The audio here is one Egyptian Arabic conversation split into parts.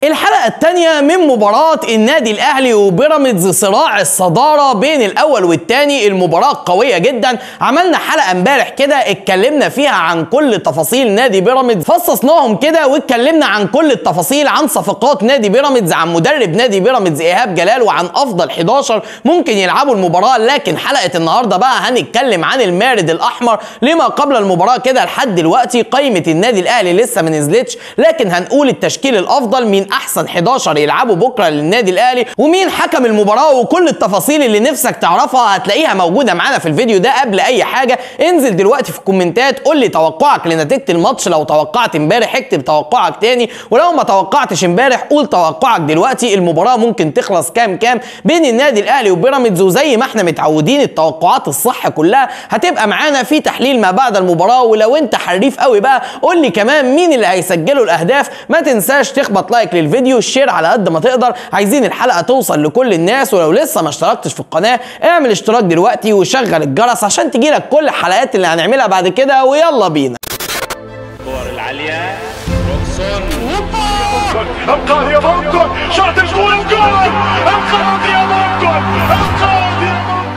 الحلقه الثانيه من مباراه النادي الاهلي وبيراميدز صراع الصداره بين الاول والثاني المباراه قويه جدا عملنا حلقه امبارح كده اتكلمنا فيها عن كل تفاصيل نادي بيراميدز فصصناهم كده واتكلمنا عن كل التفاصيل عن صفقات نادي بيراميدز عن مدرب نادي بيراميدز ايهاب جلال وعن افضل 11 ممكن يلعبوا المباراه لكن حلقه النهارده بقى هنتكلم عن المارد الاحمر لما قبل المباراه كده لحد دلوقتي قائمه النادي الاهلي لسه ما نزلتش لكن هنقول التشكيل الافضل مين احسن 11 يلعبوا بكره للنادي الاهلي ومين حكم المباراه وكل التفاصيل اللي نفسك تعرفها هتلاقيها موجوده معانا في الفيديو ده قبل اي حاجه انزل دلوقتي في الكومنتات قول لي توقعك لنتيجه الماتش لو توقعت امبارح اكتب توقعك تاني ولو ما توقعتش امبارح قول توقعك دلوقتي المباراه ممكن تخلص كام كام بين النادي الاهلي وبيراميدز وزي ما احنا متعودين التوقعات الصح كلها هتبقى معانا في تحليل ما بعد المباراه ولو انت حريف قوي بقى قول لي كمان مين اللي هيسجلوا الاهداف ما تنساش تخبط لايك للفيديو الشير على قد ما تقدر عايزين الحلقه توصل لكل الناس ولو لسه ما اشتركتش في القناه اعمل اشتراك دلوقتي وشغل الجرس عشان تجيلك كل الحلقات اللي هنعملها بعد كده ويلا بينا الكور العالية روكسون القاضي يا مونكون شاط الجول الجول القاضي يا مونكون القاضي يا مونكون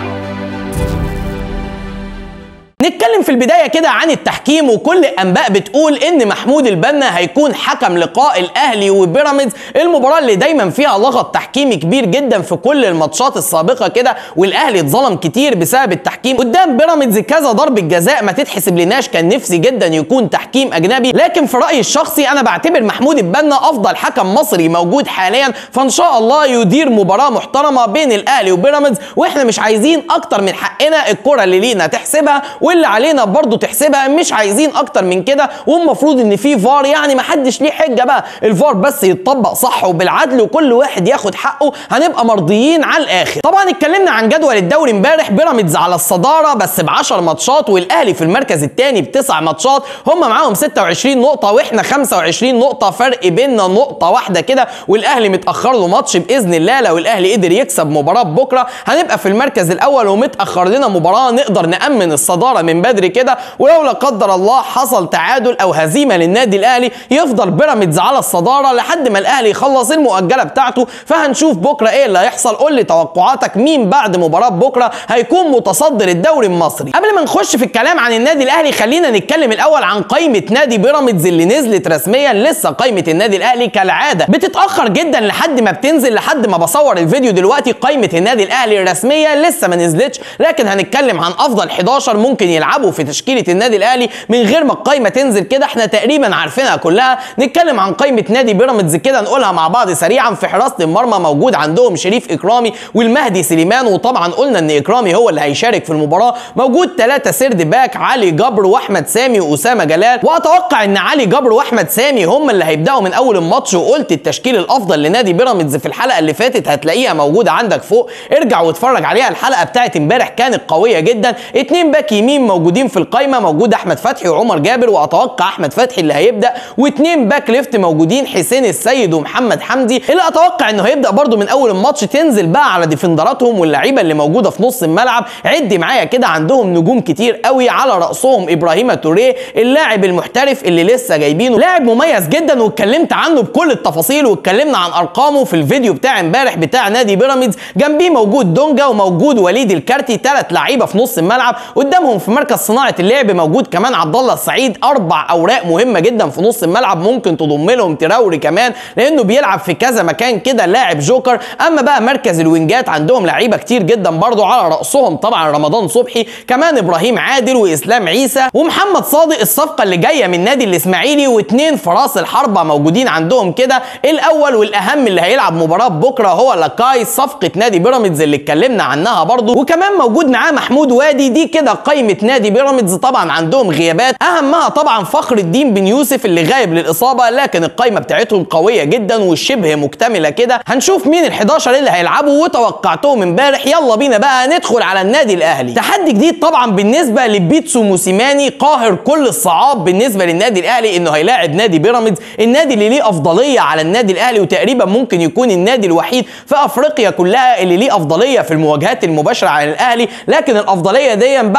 نتكلم في البداية كده عن التحكيم وكل الأنباء بتقول إن محمود البنا هيكون حكم لقاء الأهلي وبيراميدز المباراة اللي دايما فيها لغط تحكيمي كبير جدا في كل الماتشات السابقة كده والأهلي اتظلم كتير بسبب التحكيم قدام بيراميدز كذا ضربة جزاء ما تتحسب لناش كان نفسي جدا يكون تحكيم أجنبي لكن في رأيي الشخصي أنا بعتبر محمود البنا أفضل حكم مصري موجود حاليا فإن شاء الله يدير مباراة محترمة بين الأهلي وبيراميدز وإحنا مش عايزين أكتر من حقنا الكرة اللي لينا تحسبها واللي علينا برضو تحسبها مش عايزين اكتر من كده والمفروض ان في فار يعني ما حدش ليه حجه بقى الفار بس يتطبق صح وبالعدل وكل واحد ياخد حقه هنبقى مرضيين على الاخر طبعا اتكلمنا عن جدول الدوري امبارح بيراميدز على الصداره بس ب 10 ماتشات والاهلي في المركز الثاني بتسع ماتشات هم معاهم 26 نقطه واحنا 25 نقطه فرق بيننا نقطه واحده كده والاهلي متاخر له ماتش باذن الله لو الاهلي قدر يكسب مباراه بكره هنبقى في المركز الاول ومتاخر لنا مباراه نقدر نامن الصداره من بدري كده ولو لا قدر الله حصل تعادل او هزيمه للنادي الاهلي يفضل بيراميدز على الصداره لحد ما الاهلي يخلص المؤجله بتاعته فهنشوف بكره ايه اللي هيحصل قول لي توقعاتك مين بعد مباراه بكره هيكون متصدر الدوري المصري قبل ما نخش في الكلام عن النادي الاهلي خلينا نتكلم الاول عن قائمه نادي بيراميدز اللي نزلت رسميا لسه قائمه النادي الاهلي كالعاده بتتاخر جدا لحد ما بتنزل لحد ما بصور الفيديو دلوقتي قائمه النادي الاهلي الرسميه لسه ما نزلتش لكن هنتكلم عن افضل 11 ممكن يلعبوا في تشكيله النادي الاهلي من غير ما القايمه تنزل كده احنا تقريبا عارفينها كلها نتكلم عن قائمه نادي بيراميدز كده نقولها مع بعض سريعا في حراسه المرمى موجود عندهم شريف اكرامي والمهدي سليمان وطبعا قلنا ان اكرامي هو اللي هيشارك في المباراه موجود ثلاثه سيرد باك علي جبر واحمد سامي واسامه جلال واتوقع ان علي جبر واحمد سامي هم اللي هيبداوا من اول الماتش وقلت التشكيل الافضل لنادي بيراميدز في الحلقه اللي فاتت هتلاقيها موجوده عندك فوق ارجع واتفرج عليها الحلقه بتاعت امبارح كانت قويه جدا اتنين باك يمين موجودين في القايمه موجود احمد فتحي وعمر جابر واتوقع احمد فتحي اللي هيبدا واثنين باك ليفت موجودين حسين السيد ومحمد حمدي اللي اتوقع انه هيبدا برده من اول الماتش تنزل بقى على ديفندراتهم واللعيبه اللي موجوده في نص الملعب عد معايا كده عندهم نجوم كتير قوي على راسهم ابراهيم توريه اللاعب المحترف اللي لسه جايبينه لاعب مميز جدا واتكلمت عنه بكل التفاصيل واتكلمنا عن ارقامه في الفيديو بتاع امبارح بتاع نادي بيراميدز جنبيه موجود دونجا وموجود وليد الكارتي ثلاث لعيبه في نص الملعب قدامهم في مركز صناعه اللعب موجود كمان عبد الله السعيد اربع اوراق مهمه جدا في نص الملعب ممكن تضم لهم تراوري كمان لانه بيلعب في كذا مكان كده لاعب جوكر اما بقى مركز الوينجات عندهم لعيبه كتير جدا برضو على راسهم طبعا رمضان صبحي كمان ابراهيم عادل واسلام عيسى ومحمد صادق الصفقه اللي جايه من نادي الاسماعيلي واثنين فراس الحربه موجودين عندهم كده الاول والاهم اللي هيلعب مباراه بكره هو لاكاي صفقه نادي بيراميدز اللي اتكلمنا عنها برضو وكمان موجود معاه محمود وادي دي كده قائمه نادي بيراميدز طبعا عندهم غيابات اهمها طبعا فخر الدين بن يوسف اللي غايب للاصابه لكن القائمه بتاعتهم قويه جدا وشبه مكتمله كده هنشوف مين ال11 اللي هيلعبوا وتوقعتهم امبارح يلا بينا بقى ندخل على النادي الاهلي تحدي جديد طبعا بالنسبه لبيتسو موسيماني قاهر كل الصعاب بالنسبه للنادي الاهلي انه هيلاعب نادي بيراميدز النادي اللي ليه افضليه على النادي الاهلي وتقريبا ممكن يكون النادي الوحيد في افريقيا كلها اللي ليه افضليه في المواجهات المباشره على الاهلي لكن الافضليه دي بعد ما اتغير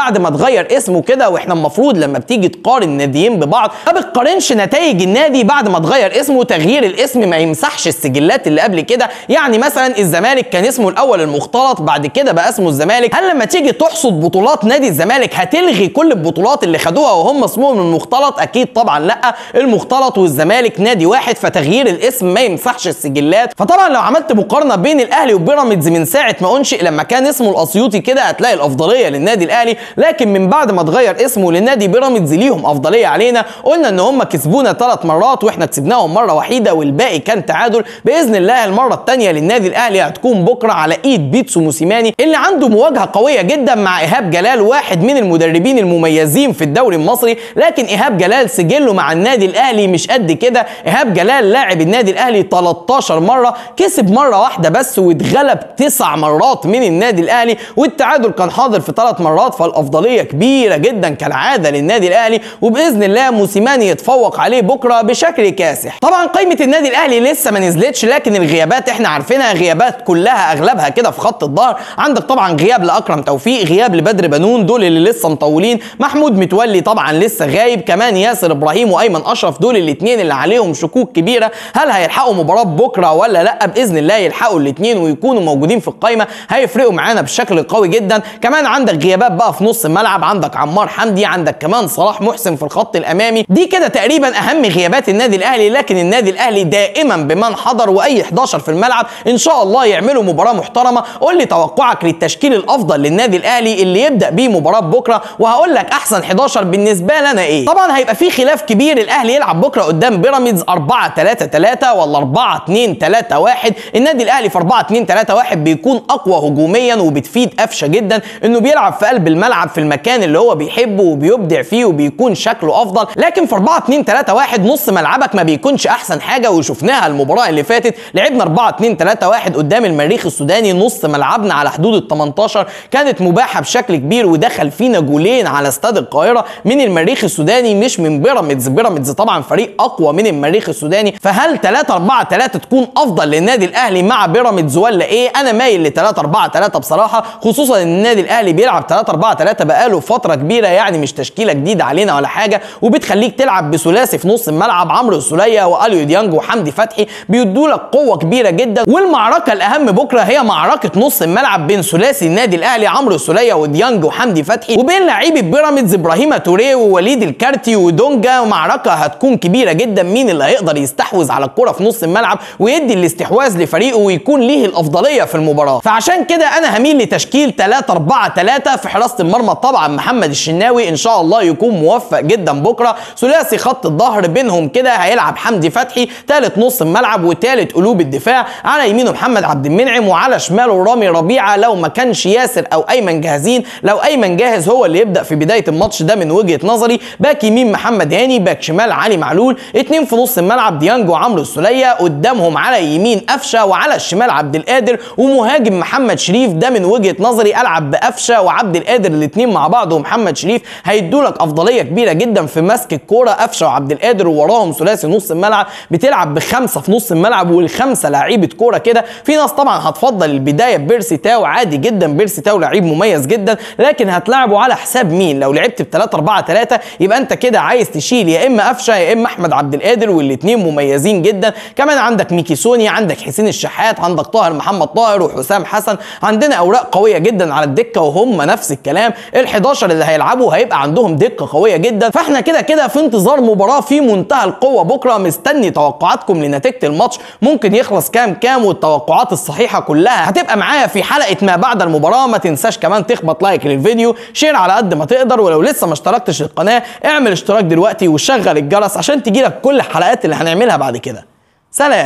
اتغير اسمه كده واحنا المفروض لما بتيجي تقارن ناديين ببعض ما بتقارنش نتائج النادي بعد ما اتغير اسمه تغيير الاسم ما يمسحش السجلات اللي قبل كده يعني مثلا الزمالك كان اسمه الاول المختلط بعد كده بقى اسمه الزمالك هل لما تيجي تحصد بطولات نادي الزمالك هتلغي كل البطولات اللي خدوها وهم اسمهم المختلط اكيد طبعا لا المختلط والزمالك نادي واحد فتغيير الاسم ما يمسحش السجلات فطبعا لو عملت مقارنه بين الاهلي وبيراميدز من ساعه ما انشئ لما كان اسمه الاسيوطي كده هتلاقي الافضليه للنادي الاهلي لكن من بعد ما اتغير اسمه للنادي بيراميدز ليهم افضليه علينا قلنا ان هم كسبونا ثلاث مرات واحنا كسبناهم مره وحيده والباقي كان تعادل باذن الله المره الثانيه للنادي الاهلي هتكون بكره على ايد بيتسو موسيماني اللي عنده مواجهه قويه جدا مع ايهاب جلال واحد من المدربين المميزين في الدوري المصري لكن ايهاب جلال سجله مع النادي الاهلي مش قد كده ايهاب جلال لاعب النادي الاهلي 13 مره كسب مره واحده بس واتغلب تسع مرات من النادي الاهلي والتعادل كان حاضر في ثلاث مرات فالافضليه كبيره جدا كالعاده للنادي الاهلي وباذن الله موسيماني يتفوق عليه بكره بشكل كاسح طبعا قائمه النادي الاهلي لسه ما نزلتش لكن الغيابات احنا عارفينها غيابات كلها اغلبها كده في خط الظهر عندك طبعا غياب لاكرم توفيق غياب لبدر بنون دول اللي لسه مطولين محمود متولي طبعا لسه غايب كمان ياسر ابراهيم وايمن اشرف دول الاثنين اللي عليهم شكوك كبيره هل هيلحقوا مباراه بكره ولا لا باذن الله يلحقوا الاثنين ويكونوا موجودين في القائمه هيفرقوا معانا بشكل قوي جدا كمان عندك غيابات بقى في نص الملعب عندك عمار حمدي عندك كمان صلاح محسن في الخط الامامي دي كده تقريبا اهم غيابات النادي الاهلي لكن النادي الاهلي دائما بمن حضر واي 11 في الملعب ان شاء الله يعملوا مباراه محترمه قول لي توقعك للتشكيل الافضل للنادي الاهلي اللي يبدا بيه مباراه بكره وهقول لك احسن 11 بالنسبه لنا ايه طبعا هيبقى في خلاف كبير الاهلي يلعب بكره قدام بيراميدز 4 3 3 ولا 4 2 3 1 النادي الاهلي في 4 2 3 1 بيكون اقوى هجوميا وبتفيد قفشه جدا انه بيلعب في قلب الملعب في المكان اللي هو بيحبه وبيبدع فيه وبيكون شكله افضل لكن في 4 2 3 1 نص ملعبك ما بيكونش احسن حاجه وشفناها المباراه اللي فاتت لعبنا 4 2 3 1 قدام المريخ السوداني نص ملعبنا على حدود ال 18 كانت مباحه بشكل كبير ودخل فينا جولين على استاد القاهره من المريخ السوداني مش من بيراميدز بيراميدز طبعا فريق اقوى من المريخ السوداني فهل 3 4 3 تكون افضل للنادي الاهلي مع بيراميدز ولا ايه انا مايل ل 3 4 3 بصراحه خصوصا ان النادي الاهلي بيلعب 3 4 3 بقاله فتره كبيره يعني مش تشكيله جديده علينا ولا حاجه وبتخليك تلعب بثلاثي في نص الملعب عمرو السوليه واليو ديانج وحمدي فتحي بيدوا لك قوه كبيره جدا والمعركه الاهم بكره هي معركه نص الملعب بين ثلاثي النادي الاهلي عمرو السوليه وديانج وحمدي فتحي وبين لعيبه بيراميدز ابراهيم توريه ووليد الكارتي ودونجا معركه هتكون كبيره جدا مين اللي هيقدر يستحوذ على الكره في نص الملعب ويدي الاستحواذ لفريقه ويكون ليه الافضليه في المباراه فعشان كده انا هميل لتشكيل 3 4 3 في حراسه المرمى طبعا محمد الشناوي ان شاء الله يكون موفق جدا بكره ثلاثي خط الظهر بينهم كده هيلعب حمدي فتحي ثالث نص الملعب وثالث قلوب الدفاع على يمينه محمد عبد المنعم وعلى شماله رامي ربيعه لو ما كانش ياسر او ايمن جاهزين لو ايمن جاهز هو اللي يبدا في بدايه الماتش ده من وجهه نظري باك يمين محمد هاني باك شمال علي معلول اتنين في نص الملعب ديانج وعمرو السوليه قدامهم على يمين قفشه وعلى الشمال عبد القادر ومهاجم محمد شريف ده من وجهه نظري العب بقفشه وعبد القادر الاثنين مع بعض ومحمد شريف هيدوا لك افضليه كبيره جدا في مسك الكوره قفشه وعبد القادر ووراهم ثلاثي نص الملعب بتلعب بخمسه في نص الملعب والخمسه لعيبه كوره كده في ناس طبعا هتفضل البدايه بيرسي تاو عادي جدا بيرسي تاو لعيب مميز جدا لكن هتلعبه على حساب مين لو لعبت ب 3 4 3 يبقى انت كده عايز تشيل يا اما قفشه يا اما احمد عبد القادر والاثنين مميزين جدا كمان عندك ميكي سوني عندك حسين الشحات عندك طاهر محمد طاهر وحسام حسن عندنا اوراق قويه جدا على الدكه وهم نفس الكلام ال11 اللي هيلعبوا هيبقى عندهم دكه قويه جدا فاحنا كده كده في انتظار مباراه في منتهى القوه بكره مستني توقعاتكم لنتيجه الماتش ممكن يخلص كام كام والتوقعات الصحيحه كلها هتبقى معايا في حلقه ما بعد المباراه ما تنساش كمان تخبط لايك للفيديو شير على قد ما تقدر ولو لسه ما اشتركتش القناه اعمل اشتراك دلوقتي وشغل الجرس عشان تجيلك كل الحلقات اللي هنعملها بعد كده سلام